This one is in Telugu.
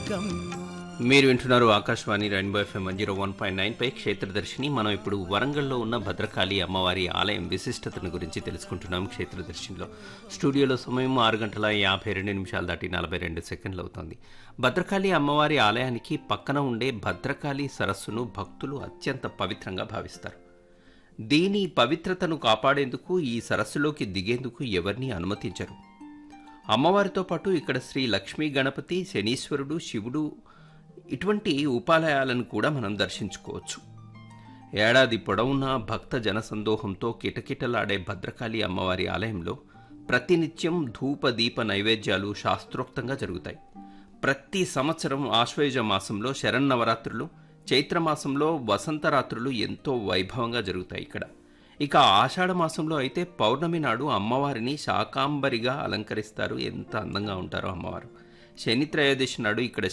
స్వర్గం మీరు వింటున్నారు Akashvani rainbow FM one zero one point nine పై క్షేత్రదర్శిని మనం ఇప్పుడు వరంగల్లో ఉన్న భద్రకాళి అమ్మవారి ఆలయం విశిష్టతను గురించి తెలుసుకుంటున్నాం క్షేత్రదర్శినిలో స్టూడియోలో సమయం ఆరు గంటల యాభై రెండు నిమిషాలు దాటి నలభై రెండు సెకండ్లు అవుతోంది భద్రకాళి అమ్మవారి ఆలయానికి పక్కన ఉండే భద్రకాళి సరస్సును భక్తులు అత్యంత పవిత్రంగా భావిస్తారు దీని పవిత్రతను కాపాడేందుకు ఈ సరస్సులోకి దిగేందుకు ఎవరిని అనుమతించరు అమ్మవారితో పాటు ఇక్కడ శ్రీ లక్ష్మీ గణపతి శనీశ్వరుడు శివుడు ఇటువంటి ఉపాలయాలను కూడా మనం దర్శించుకోవచ్చు ఏడాది పొడవునా భక్త జనసందోహంతో కిటకిటలాడే భద్రకాళి అమ్మవారి ఆలయంలో ప్రతినిత్యం ధూప దీప నైవేద్యాలు శాస్త్రోక్తంగా జరుగుతాయి ప్రతి సంవత్సరం ఆశ్వయుజ మాసంలో శరన్నవరాత్రులు చైత్రమాసంలో వసంతరాత్రులు ఎంతో వైభవంగా జరుగుతాయి ఇక్కడ ఇక ఆషాఢ మాసంలో అయితే పౌర్ణమి నాడు అమ్మవారిని శాకాంబరిగా అలంకరిస్తారు ఎంత అందంగా ఉంటారో అమ్మవారు శని త్రయోదశి నాడు ఇక్కడ